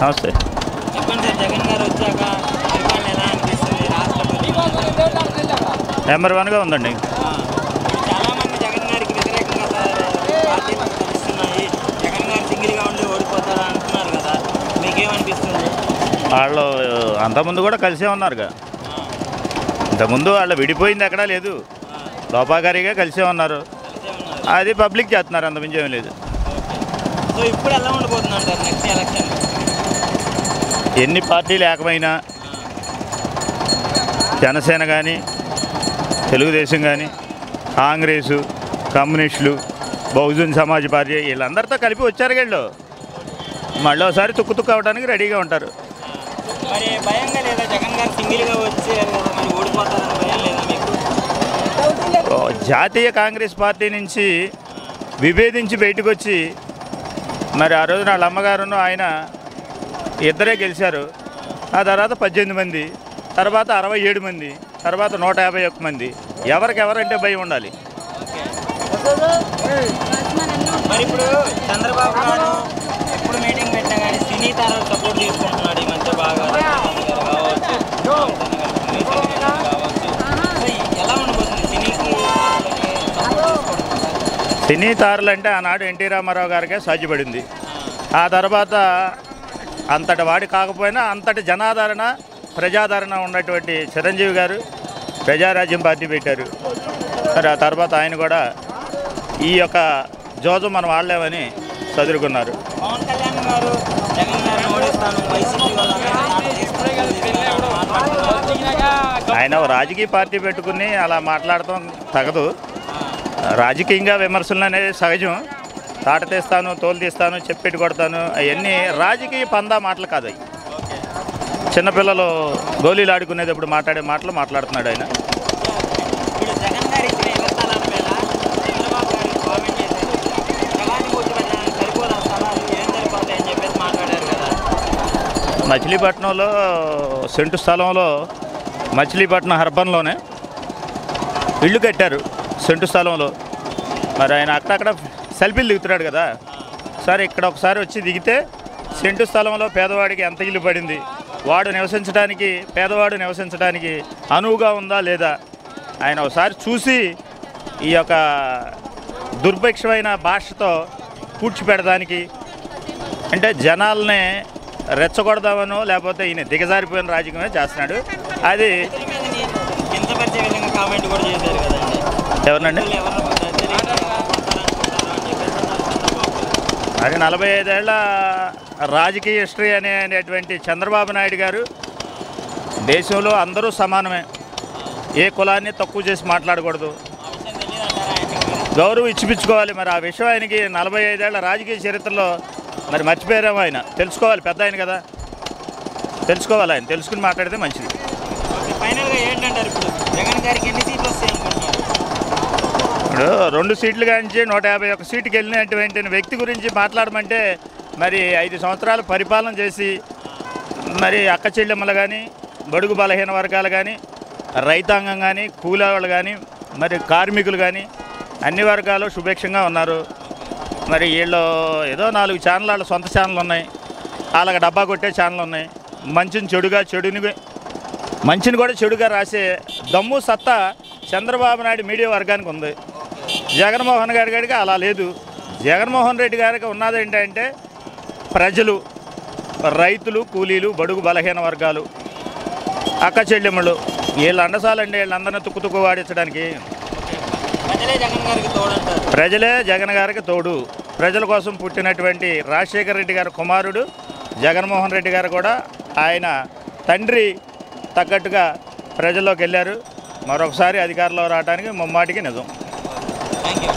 నమస్తే చెప్పండి సార్ జగన్ గారు వచ్చాక పరిపాలన ఎలా అనిపిస్తుంది రాష్ట్ర పరిపాలన నెంబర్ వన్గా ఉందండి ఆ, ఇప్పుడు చాలా మంది జగన్ గారికి వ్యతిరేకంగా సార్ పార్టీలు కలుస్తున్నాయి జగన్ గారు సింగిల్గా ఉండి ఓడిపోతారా అంటున్నారు కదా మీకేమనిపిస్తుంది వాళ్ళు అంతకుముందు కూడా కలిసే ఉన్నారుగా ఆ, ఇంతకుముందు వాళ్ళు విడిపోయింది ఎక్కడా లేదు ఆ, లోపాకారిగా కలిసే ఉన్నారు కలిసే ఉన్నారు అది పబ్లిక్ చేస్తున్నారు అంత మించి ఏం లేదు సో ఇప్పుడు ఎలా ఉండబోతుంది అంటారు నెక్స్ట్ ఎలక్షన్ ఎన్ని పార్టీలు ఏకమైనా జనసేన కానీ తెలుగుదేశం కానీ కాంగ్రెసు కమ్యూనిస్టులు బహుజన్ సమాజ్ పార్టీ వీళ్ళందరితో కలిపి వచ్చారు వీళ్ళు మళ్ళీ ఒకసారి తుక్కు తుక్కు అవడానికి రెడీగా ఉంటారు మరి భయంగా లేదా జగన్ గారు సింగిల్గా వచ్చారు కదా మరి ఓడిపోతారని భయం లేదా మీకు ఓ, జాతీయ కాంగ్రెస్ పార్టీ నుంచి విభేదించి బయటకు వచ్చి మరి ఆ రోజున వాళ్ళ అమ్మగారును ఆయన ఇద్దరే గెలిచారు ఆ తర్వాత పద్దెనిమిది మంది తర్వాత అరవై ఏడు మంది తర్వాత నూట యాభై ఒక్క మంది ఎవరికి ఎవరంటే భయం ఉండాలి మరి ఇప్పుడు చంద్రబాబు గారు ఎప్పుడు మీటింగ్ పెట్టినా కానీ సినీ తారలు సపోర్ట్ తీసుకుంటున్నాడు ఈ మధ్య బాగా రజనీకాంత్ గారు కావచ్చు పవన్ కళ్యాణ్ గారు, సునీల్ శెట్టి గారు కావచ్చు సో ఎలా ఉండబోతుంది సినీకి వాళ్ళకి సపోర్ట్ తీసుకుంటున్నారు సినీ తారలు అంటే ఆనాడు ఎన్టీ రామారావు గారికే సాధ్యపడింది ఆ తర్వాత అంతటి వాడి కాకపోయినా అంతటి జనాదరణ ప్రజాదరణ ఉన్నటువంటి చిరంజీవి గారు ప్రజారాజ్యం పార్టీ పెట్టారు మరి ఆ తర్వాత ఆయన కూడా ఈ యొక్క జోజు మనం వాడలేమని చదువుకున్నారు పవన్ కళ్యాణ్ గారు జగన్ గారిని ఓడిస్తాను వైసీపీ వాళ్ళందరూ ఆయన ఓ రాజకీయ పార్టీ పెట్టుకుని అలా మాట్లాడటం తగదు రాజకీయంగా విమర్శలు అనేది సహజం తాట తీస్తాను తోలు తీస్తాను చెప్పెట్టి కొడతాను అవన్నీ రాజకీయ పందా మాటలు కాదు అవి చిన్నపిల్లలు గోళీలు ఆడుకునేటప్పుడు మాట్లాడే మాటలు మాట్లాడుతున్నాడు ఆయన ఇప్పుడు జగన్ గారు ఇచ్చిన ఇళ్ల స్థలాల మీద చంద్రబాబు గారు కామెంట్ చేశారు జగాన్ని కూర్చో పెట్టడానికి సరిపోదు ఆ స్థలాలు ఏం సరిపోతాయి అని చెప్పేసి మాట్లాడారు కదా మచిలీపట్నంలో సెంటు స్థలంలో మచిలీపట్నం హర్బన్లోనే ఇల్లు కట్టారు సెంటు స్థలంలో మరి ఆయన అక్కడక్కడ సెల్ఫీలు దిగుతున్నాడు కదా సరే ఇక్కడ ఒకసారి వచ్చి దిగితే సెంటు స్థలంలో పేదవాడికి ఎంత ఇల్లు పడింది వాడు నివసించడానికి పేదవాడు నివసించడానికి అనువుగా ఉందా లేదా ఆయన ఒకసారి చూసి ఈ యొక్క దుర్భిక్షమైన భాషతో పూడ్చిపెడడానికి అంటే జనాల్ని రెచ్చగొడదామనో లేకపోతే ఈయన దిగజారిపోయిన రాజకీయమే చేస్తున్నాడు అది దళితుల మీద నేను కించపరిచే విధంగా కామెంట్ కూడా చేశారు కదండి ఎవరినండి దళితులు ఎవరు దళితులు కొట్టాలనుకుంటారు అని చెప్పేసి అన్నారు చంద్రబాబు మరి నలభై ఐదేళ్ల రాజకీయ హిస్టరీ అనే అనేటువంటి చంద్రబాబు నాయుడు గారు దేశంలో అందరూ సమానమే ఏ కులాన్ని తక్కువ చేసి మాట్లాడకూడదు ఆ విషయం తెలియదు అంటారా ఆయనకి గౌరవం ఇచ్చిపుచ్చుకోవాలి మరి ఆ విషయం ఆయనకి నలభై ఐదేళ్ల రాజకీయ చరిత్రలో మరి మర్చిపోయారేమో ఆయన తెలుసుకోవాలి పెద్ద ఆయన కదా తెలుసుకోవాలి ఆయన తెలుసుకుని మాట్లాడితే మంచిది ఓకే ఫైనల్గా ఏంటంటారు ఇప్పుడు జగన్ గారికి ఎన్ని సీట్లు వస్తాయి అనుకుంటున్నారు ఇప్పుడు రెండు సీట్లు కాంచి నూట యాభై ఒక్క సీటుకి వెళ్ళినటువంటి వ్యక్తి గురించి మాట్లాడమంటే మరి ఐదు సంవత్సరాలు పరిపాలన చేసి మరి అక్క చెల్లెమ్మలు కానీ బడుగు బలహీన వర్గాలు కానీ రైతాంగం కానీ కూలీవాళ్ళు కానీ మరి కార్మికులు కానీ అన్ని వర్గాలు సుభిక్షంగా ఉన్నారు మరి వీళ్ళు ఏదో నాలుగు ఛానల్ వాళ్ళ సొంత ఛానల్ ఉన్నాయి వాళ్ళకి డబ్బా కొట్టే ఛానల్ ఉన్నాయి మంచిని చెడుగా చెడుని మంచిని కూడా చెడుగా రాసే దమ్ము సత్తా చంద్రబాబు నాయుడు మీడియా వర్గానికి ఉంది జగన్మోహన్ గారి గారికి అలా లేదు జగన్మోహన్ రెడ్డి గారికి ఉన్నది ఏంటంటే ప్రజలు రైతులు కూలీలు బడుగు బలహీన వర్గాలు అక్క చెల్లెమ్మలు వీళ్ళు అండసాలండి వీళ్ళందరినీ తుక్కు తుక్కు వాడించడానికి ప్రజలే జగన్ గారికి తోడంటారు ప్రజలే జగన్ గారికి తోడు ప్రజల కోసం పుట్టినటువంటి రాజశేఖర రెడ్డి గారి కుమారుడు జగన్మోహన్ రెడ్డి గారు కూడా ఆయన తండ్రి తగ్గట్టుగా ప్రజల్లోకి వెళ్ళారు మరొకసారి అధికారంలో రావడానికి ముమ్మాటికి నిజం థ్యాంక్ యూ